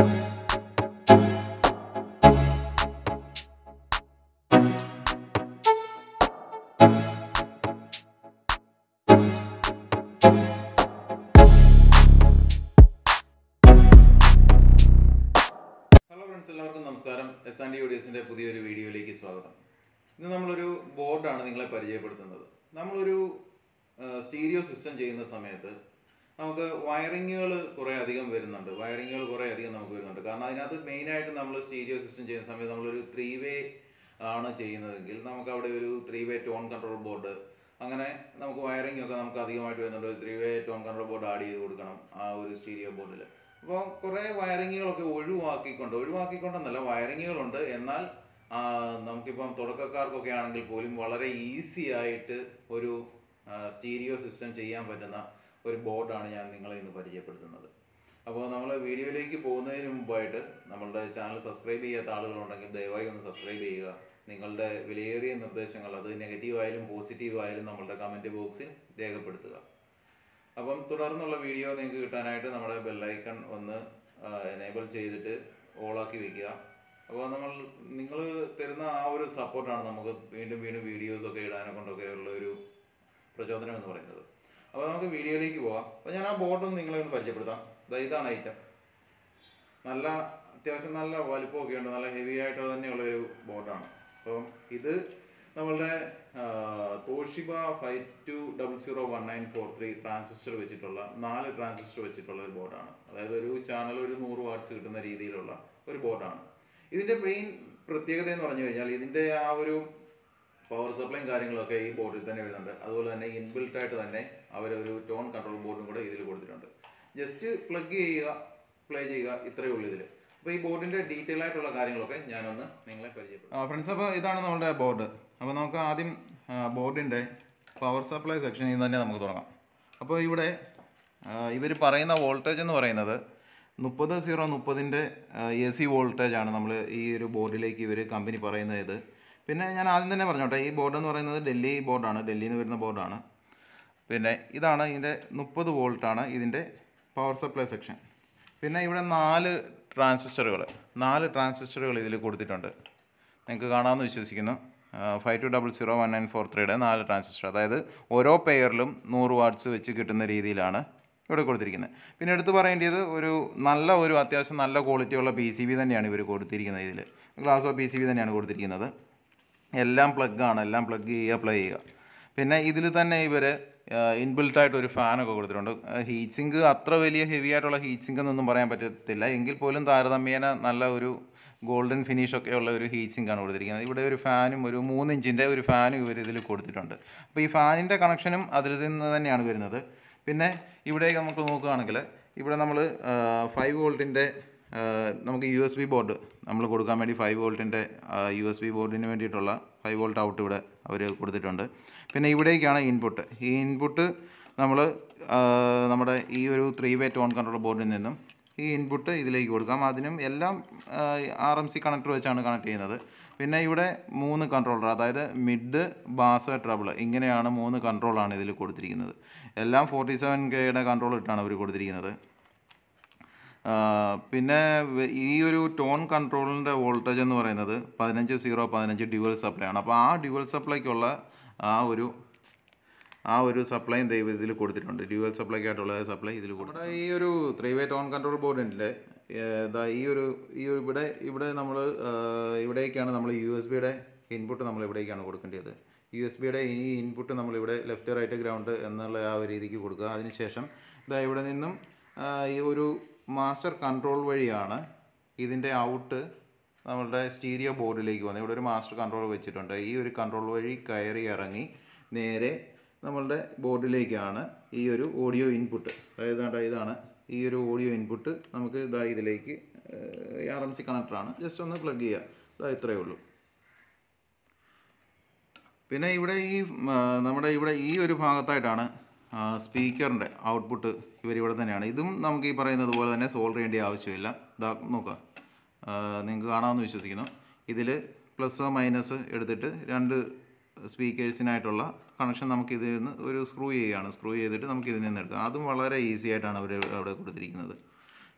hello friends എല്ലാവർക്കും നമസ്കാരം S and D ഒഡിയസിൻ്റെ പുതിയൊരു വീഡിയോയിലേക്ക് സ്വാഗതം ഇന്ന് നമ്മളൊരു ബോർഡാണ് നിങ്ങളെ പരിചയപ്പെടുത്തുന്നത് നമ്മളൊരു സ്റ്റീരിയോ സിസ്റ്റം ചെയ്യുന്ന സമയത്ത് നമുക്ക് വയറിങ്ങുകൾ കുറേ അധികം വരുന്നുണ്ട് വയറിങ്ങുകൾ കുറേ അധികം നമുക്ക് വരുന്നുണ്ട് കാരണം അതിനകത്ത് മെയിനായിട്ട് നമ്മൾ സ്റ്റീരിയോ സിസ്റ്റം ചെയ്യുന്ന സമയത്ത് നമ്മളൊരു ത്രീ വേ ആണ് ചെയ്യുന്നതെങ്കിൽ നമുക്ക് അവിടെ ഒരു three way tone control board അങ്ങനെ നമുക്ക് വയറിംഗ് ഒക്കെ നമുക്ക് അധികമായിട്ട് വരുന്നുണ്ട് three way tone control board add ചെയ്ത് കൊടുക്കണം ആ ഒരു സ്റ്റീരിയോ ബോർഡിൽ അപ്പോൾ കുറേ വയറിങ്ങുകളൊക്കെ ഒഴിവാക്കിക്കൊണ്ട് ഒഴിവാക്കിക്കൊണ്ടെന്നല്ല വയറിങ്ങുകളുണ്ട് എന്നാൽ ആ, നമുക്കിപ്പം തുടക്കക്കാർക്കൊക്കെ ആണെങ്കിൽ പോലും വളരെ ഈസി ആയിട്ട് ഒരു സ്റ്റീരിയോ സിസ്റ്റം ചെയ്യാൻ പറ്റുന്ന ഒരു ബോർഡാണ് ഞാൻ നിങ്ങളെ ഇന്ന് പരിചയപ്പെടുത്തുന്നത് അപ്പോൾ നമ്മൾ വീഡിയോയിലേക്ക് പോകുന്നതിന് മുമ്പായിട്ട് നമ്മളുടെ ചാനൽ സബ്സ്ക്രൈബ് ചെയ്യാത്ത ആളുകളുണ്ടെങ്കിൽ ദയവായി ഒന്ന് സബ്സ്ക്രൈബ് ചെയ്യുക നിങ്ങളുടെ വിലയേറിയ നിർദ്ദേശങ്ങൾ അത് നെഗറ്റീവ് ആയാലും പോസിറ്റീവ് ആയാലും നമ്മളുടെ കമൻറ്റ് ബോക്സിൽ രേഖപ്പെടുത്തുക അപ്പം തുടർന്നുള്ള വീഡിയോ നിങ്ങൾക്ക് കിട്ടാനായിട്ട് നമ്മുടെ ബെല്ലൈക്കൺ ഒന്ന് എനേബിൾ ചെയ്തിട്ട് ഓളാക്കി വെക്കുക അപ്പോൾ നമ്മൾ നിങ്ങൾ തരുന്ന ആ ഒരു സപ്പോർട്ടാണ് നമുക്ക് വീണ്ടും വീണ്ടും വീഡിയോസ് ഒക്കെ ഇടാനെ കൊണ്ടൊക്കെ ഉള്ള ഒരു പ്രചോദനം എന്ന് പറയുന്നത് അപ്പോൾ നമുക്ക് വീഡിയോയിലേക്ക് പോകാം അപ്പോൾ ഞാൻ ആ ബോർഡൊന്ന് നിങ്ങളെ ഒന്ന് പരിചയപ്പെടുത്താം ദാ ഇതാണ് ഐറ്റം നല്ല അത്യാവശ്യം നല്ല വലിപ്പമൊക്കെ ഉണ്ട് നല്ല ഹെവി ആയിട്ട് തന്നെയുള്ള ഒരു ബോർഡാണ് അപ്പം ഇത് നമ്മളുടെ Toshiba five two double zero one nine four three transistor വെച്ചിട്ടുള്ള നാല് ട്രാൻസിസ്റ്റർ വെച്ചിട്ടുള്ള ഒരു ബോർഡാണ് അതായത് ഒരു ചാനൽ ഒരു നൂറ് വാട്ട്സ് കിട്ടുന്ന രീതിയിലുള്ള ഒരു ബോർഡാണ് ഇതിൻ്റെ മെയിൻ പ്രത്യേകത എന്ന് പറഞ്ഞു കഴിഞ്ഞാൽ ഇതിൻ്റെ ആ ഒരു പവർ സപ്ലൈയും കാര്യങ്ങളൊക്കെ ഈ ബോർഡിൽ തന്നെ വരുന്നുണ്ട് അതുപോലെ തന്നെ ഇൻബിൽട്ട് ആയിട്ട് തന്നെ അവരൊരു ടോൺ കൺട്രോൾ ബോർഡും കൂടെ ഇതിൽ കൊടുത്തിട്ടുണ്ട് ജസ്റ്റ് പ്ലഗ് ചെയ്യുക പ്ലേ ചെയ്യുക ഇത്രയേ ഉള്ളൂ ഇതിൽ അപ്പോൾ ഈ ബോർഡിൻ്റെ ഡീറ്റെയിൽ ആയിട്ടുള്ള കാര്യങ്ങളൊക്കെ ഞാനൊന്ന് നിങ്ങളെ പരിചയപ്പെടും ഫ്രണ്ട്സ് അപ്പോൾ ഇതാണ് നമ്മുടെ ബോർഡ് അപ്പോൾ നമുക്ക് ആദ്യം ബോർഡിൻ്റെ പവർ സപ്ലൈ സെക്ഷനിൽ നിന്ന് തന്നെ നമുക്ക് തുടങ്ങാം അപ്പോൾ ഇവിടെ ഇവർ പറയുന്ന വോൾട്ടേജ് എന്ന് പറയുന്നത് മുപ്പത് സീറോ മുപ്പതിൻ്റെ എ സി വോൾട്ടേജ് ആണ് നമ്മൾ ഈ ഒരു ബോർഡിലേക്ക് ഇവർ കമ്പനി പറയുന്നത് ഇത് പിന്നെ ഞാൻ ആദ്യം തന്നെ പറഞ്ഞോട്ടെ ഈ ബോർഡ് എന്ന് പറയുന്നത് ഡൽഹി ബോർഡാണ് ഡൽഹിയിൽ നിന്ന് വരുന്ന ബോർഡാണ് പിന്നെ ഇതാണ് ഇതിൻ്റെ മുപ്പത് വോൾട്ടാണ് ഇതിൻ്റെ പവർ സപ്ലൈ സെക്ഷൻ പിന്നെ ഇവിടെ നാല് ട്രാൻസിസ്റ്ററുകൾ നാല് ട്രാൻസിസ്റ്ററുകൾ ഇതിൽ കൊടുത്തിട്ടുണ്ട് നിങ്ങൾക്ക് കാണാമെന്ന് വിശ്വസിക്കുന്നു five two double zero one nine four ത്രീയുടെ നാല് ട്രാൻസിസ്റ്റർ അതായത് ഓരോ പെയറിലും നൂറ് വാട്ട്സ് വെച്ച് കിട്ടുന്ന രീതിയിലാണ് ഇവിടെ കൊടുത്തിരിക്കുന്നത് പിന്നെ എടുത്തു പറയേണ്ടത് ഒരു നല്ല ഒരു അത്യാവശ്യം നല്ല ക്വാളിറ്റിയുള്ള പി സി ബി തന്നെയാണ് ഇവർ കൊടുത്തിരിക്കുന്നത് ഇതിൽ glass of P C B തന്നെയാണ് കൊടുത്തിരിക്കുന്നത് എല്ലാം പ്ലഗ് ആണ് എല്ലാം പ്ലഗ് ചെയ്യുക പ്ലേ ചെയ്യുക പിന്നെ ഇതിൽ തന്നെ ഇവർ ഇൻബിൽട്ടായിട്ട് ഒരു ഫാനൊക്കെ കൊടുത്തിട്ടുണ്ട് ഹീറ്റ് സിങ്ക് അത്ര വലിയ ഹെവി ആയിട്ടുള്ള ഹീറ്റ് സിങ്ക് എന്നൊന്നും പറയാൻ പറ്റത്തില്ല എങ്കിൽ പോലും താരതമ്യേന നല്ല ഒരു ഗോൾഡൻ ഫിനിഷ് ഒക്കെ ഉള്ള ഒരു ഹീറ്റ് സിങ്ക് ആണ് കൊടുത്തിരിക്കുന്നത് ഇവിടെ ഒരു ഫാനും ഒരു മൂന്ന് ഇഞ്ചിൻ്റെ ഒരു ഫാനും ഇവർ ഇതിൽ കൊടുത്തിട്ടുണ്ട് അപ്പോൾ ഈ ഫാനിൻ്റെ കണക്ഷനും അതിൽ നിന്ന് തന്നെയാണ് വരുന്നത് പിന്നെ ഇവിടേക്ക് നമുക്ക് നോക്കുകയാണെങ്കിൽ ഇവിടെ നമ്മൾ ഫൈവ് വോൾട്ടിൻ്റെ നമുക്ക് യു എസ് ബി ബോർഡ് നമ്മൾ കൊടുക്കാൻ വേണ്ടി ഫൈവ് വോൾട്ടിൻ്റെ യു എസ് ബി ബോർഡിന് വേണ്ടിയിട്ടുള്ള ഫൈവ് വോൾട്ട് ഔട്ട് ഇവിടെ അവർ കൊടുത്തിട്ടുണ്ട് പിന്നെ ഇവിടേക്കാണ് ഇൻപുട്ട് ഈ ഇൻപുട്ട് നമ്മൾ നമ്മുടെ ഈ ഒരു ത്രീ വേ ടോൺ കൺട്രോൾ ബോർഡിൽ നിന്നും ഈ ഇൻപുട്ട് ഇതിലേക്ക് കൊടുക്കാം അതിനും എല്ലാം ആർ എം സി കണക്ടർ വെച്ചാണ് കണക്ട് ചെയ്യുന്നത് പിന്നെ ഇവിടെ മൂന്ന് കൺട്രോളർ അതായത് മിഡ് ബാസ് ട്രബിൾ ഇങ്ങനെയാണ് മൂന്ന് കൺട്രോളാണ് ഇതിൽ കൊടുത്തിരിക്കുന്നത് എല്ലാം ഫോർട്ടി സെവൻ കെയുടെ കൺട്രോൾ ഇട്ടാണ് അവർ കൊടുത്തിരിക്കുന്നത് ആ, പിന്നെ വ- ഈ ഒരു ടോൺ കൺട്രോളിൻ്റെ വോൾട്ടേജ് എന്ന് പറയുന്നത് പതിനഞ്ച് സീറോ പതിനഞ്ച് ഡ്യുവൽ സപ്ലൈ ആണ് അപ്പോൾ ആ ഡ്യുവൽ സപ്ലൈക്കുള്ള ആ ഒരു ആ ഒരു സപ്ലൈയും ദൈവം ഇതിൽ കൊടുത്തിട്ടുണ്ട് ഡ്യുവൽ സപ്ലൈക്ക് ആയിട്ടുള്ള സപ്ലൈ ഇതിൽ കൊടുത്തു ഈ ഒരു ത്രീ വേ ടോൺ കൺട്രോൾ ബോർഡിൻ്റെ ഇതാ ഈ ഒരു ഈ ഒരു ഇവിടെ ഇവിടെ നമ്മൾ ഇവിടേക്കാണ് നമ്മൾ യു എസ് ബിയുടെ ഇൻപുട്ട് നമ്മൾ ഇവിടേക്കാണ് കൊടുക്കേണ്ടത് യു എസ് ബിയുടെ ഈ ഇൻപുട്ട് നമ്മളിവിടെ ലെഫ്റ്റ് റൈറ്റ് ഗ്രൗണ്ട് എന്നുള്ള ആ ഒരു രീതിക്ക് കൊടുക്കുക അതിനുശേഷം ഇതാ ഇവിടെ നിന്നും ആ, ഈ ഒരു മാസ്റ്റർ കൺട്രോൾ വഴിയാണ് ഇതിൻ്റെ ഔട്ട് നമ്മളുടെ സ്റ്റീരിയോ ബോർഡിലേക്ക് വന്നത് ഇവിടെ ഒരു മാസ്റ്റർ കൺട്രോൾ വെച്ചിട്ടുണ്ട് ഈ ഒരു കൺട്രോൾ വഴി കയറി ഇറങ്ങി നേരെ നമ്മളുടെ ബോർഡിലേക്കാണ് ഈ ഒരു ഓഡിയോ ഇൻപുട്ട് അതായത് ദാണ്ട ഇതാണ് ഈ ഒരു ഓഡിയോ ഇൻപുട്ട് നമുക്ക് ഇതാ ഇതിലേക്ക് ആർ എം സി കണക്ടറാണ് ജസ്റ്റ് ഒന്ന് പ്ലഗ് ചെയ്യുക ഇതാ ഇത്രയേ ഉള്ളൂ പിന്നെ ഇവിടെ ഈ ആ, നമ്മുടെ ഇവിടെ ഈ ഒരു ഭാഗത്തായിട്ടാണ് സ്പീക്കറിൻ്റെ ഔട്ട്പുട്ട് ഇവർ ഇവിടെ തന്നെയാണ് ഇതും നമുക്ക് ഈ പറയുന്നത് പോലെ തന്നെ സോൾവ് ചെയ്യേണ്ട ആവശ്യമില്ല ഇതാ നോക്കുക നിങ്ങൾക്ക് കാണാമെന്ന് വിശ്വസിക്കുന്നു ഇതിൽ പ്ലസ് മൈനസ് എടുത്തിട്ട് രണ്ട് സ്പീക്കേഴ്സിനായിട്ടുള്ള കണക്ഷൻ നമുക്ക് ഇതിൽ നിന്ന് ഒരു സ്ക്രൂ ചെയ്യുകയാണ് സ്ക്രൂ ചെയ്തിട്ട് നമുക്ക് ഇതിൽ നിന്ന് എടുക്കാം അതും വളരെ ഈസി ആയിട്ടാണ് അവർ അവിടെ കൊടുത്തിരിക്കുന്നത്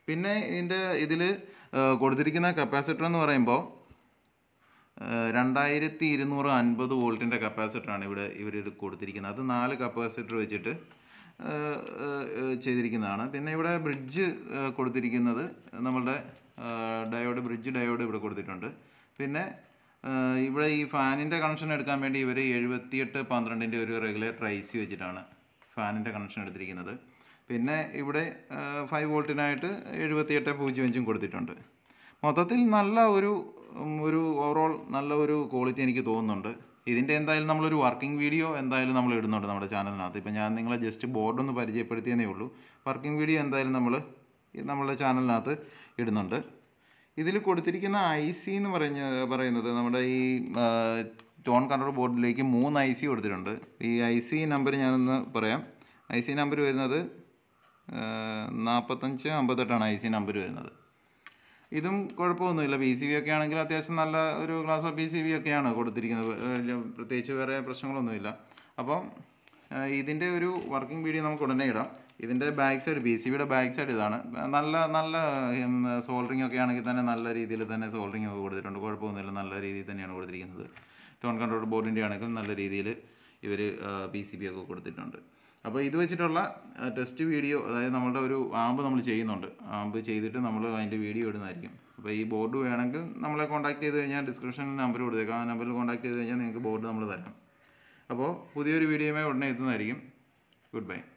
പിന്നെ ഇതിൻ്റെ ഇതിൽ കൊടുത്തിരിക്കുന്ന കപ്പാസിറ്റർ എന്ന് പറയുമ്പോൾ രണ്ടായിരത്തി ഇരുന്നൂറ് അൻപത് വോൾട്ടിൻ്റെ കപ്പാസിറ്ററാണ് ഇവിടെ ഇവർ ഇത് കൊടുത്തിരിക്കുന്നത് അത് നാല് കപ്പാസിറ്റർ വെച്ചിട്ട് ഏഹ്, ഏഹ്, ചെയ്തിരിക്കുന്നതാണ് പിന്നെ ഇവിടെ ബ്രിഡ്ജ് കൊടുത്തിരിക്കുന്നത് നമ്മളുടെ ഡയോഡ് ബ്രിഡ്ജ് ഡയോഡ് ഇവിടെ കൊടുത്തിട്ടുണ്ട് പിന്നെ ഏഹ്, ഇവിടെ ഈ ഫാനിൻ്റെ കണക്ഷൻ എടുക്കാൻ വേണ്ടി ഇവർ എഴുപത്തിയെട്ട് പന്ത്രണ്ടിൻ്റെ ഒരു റെഗുലേറ്റർ ഐ സി വെച്ചിട്ടാണ് ഫാനിൻ്റെ കണക്ഷൻ എടുത്തിരിക്കുന്നത് പിന്നെ ഇവിടെ ഫൈവ് വോൾട്ടിനായിട്ട് എഴുപത്തിയെട്ട് പൂജ്യം അഞ്ചും കൊടുത്തിട്ടുണ്ട് മൊത്തത്തിൽ നല്ല ഒരു ഉം, ഒരു ഓവറോൾ നല്ല ഒരു ക്വാളിറ്റി എനിക്ക് തോന്നുന്നുണ്ട് ഇതിൻ്റെ എന്തായാലും നമ്മളൊരു വർക്കിംഗ് വീഡിയോ എന്തായാലും നമ്മൾ ഇടുന്നുണ്ട് നമ്മുടെ ചാനലിനകത്ത് ഇപ്പം ഞാൻ നിങ്ങളെ ജസ്റ്റ് ബോർഡ് ഒന്ന് പരിചയപ്പെടുത്തിയെന്നേ ഉള്ളൂ വർക്കിംഗ് വീഡിയോ എന്തായാലും നമ്മൾ നമ്മളുടെ ചാനലിനകത്ത് ഇടുന്നുണ്ട് ഇതിൽ കൊടുത്തിരിക്കുന്ന ഐ സി എന്ന് പറഞ്ഞ പറയുന്നത് നമ്മുടെ ഈ ടോൺ കൺട്രോൾ ബോർഡിലേക്ക് മൂന്ന് ഐ സി കൊടുത്തിട്ടുണ്ട് ഈ ഐ സി നമ്പർ ഞാനൊന്ന് പറയാം ഐ സി നമ്പർ വരുന്നത് നാൽപ്പത്തഞ്ച് അമ്പത്തെട്ടാണ് ഐ സി നമ്പർ വരുന്നത് ഇതും കുഴപ്പമൊന്നുമില്ല പി സി ബി ഒക്കെ ആണെങ്കിൽ അത്യാവശ്യം നല്ല ഒരു class of P C B ഒക്കെയാണ് കൊടുത്തിരിക്കുന്നത് ഏഹ് പ്രത്യേകിച്ച് വേറെ പ്രശ്നങ്ങളൊന്നുമില്ല അപ്പം ഏഹ് ഇതിൻ്റെ ഒരു വർക്കിംഗ് വീഡിയോ നമുക്ക് ഉടനെ ഇടാം ഇതിൻ്റെ ബാക്ക് സൈഡ് പി സി ബിയുടെ ബാക്ക് സൈഡ് ഇതാണ് നല്ല നല്ല സോൾഡറിങ് ഒക്കെ ആണെങ്കിൽ തന്നെ നല്ല രീതിയിൽ തന്നെ സോൾഡറിങ് ഒക്കെ കൊടുത്തിട്ടുണ്ട് കുഴപ്പമൊന്നുമില്ല നല്ല രീതിയിൽ തന്നെയാണ് കൊടുത്തിരിക്കുന്നത് ടോൺ കൺട്രോൾ ബോർഡിൻ്റെ ആണെങ്കിൽ നല്ല രീതിയിൽ ഇവർ പി സി ബി ഒക്കെ കൊടുത്തിട്ടുണ്ട് അപ്പോൾ ഇത് വെച്ചിട്ടുള്ള ടെസ്റ്റ് വീഡിയോ അതായത് നമ്മളുടെ ഒരു ആമ്പ് നമ്മൾ ചെയ്യുന്നുണ്ട് ആമ്പ് ചെയ്തിട്ട് നമ്മൾ അതിൻ്റെ വീഡിയോ ഇടുന്നതായിരിക്കും അപ്പോൾ ഈ ബോർഡ് വേണമെങ്കിൽ നമ്മളെ കോൺടാക്ട് ചെയ്ത് കഴിഞ്ഞാൽ ഡിസ്ക്രിപ്ഷനിൽ നമ്പർ കൊടുത്തേക്കാം ആ നമ്പറിൽ കോൺടാക്ട് ചെയ്ത് കഴിഞ്ഞാൽ നിങ്ങൾക്ക് ബോർഡ് നമ്മൾ തരാം അപ്പോൾ പുതിയൊരു വീഡിയോയുമായി ഉടനെ എത്തുന്നതായിരിക്കും ഗുഡ് ബൈ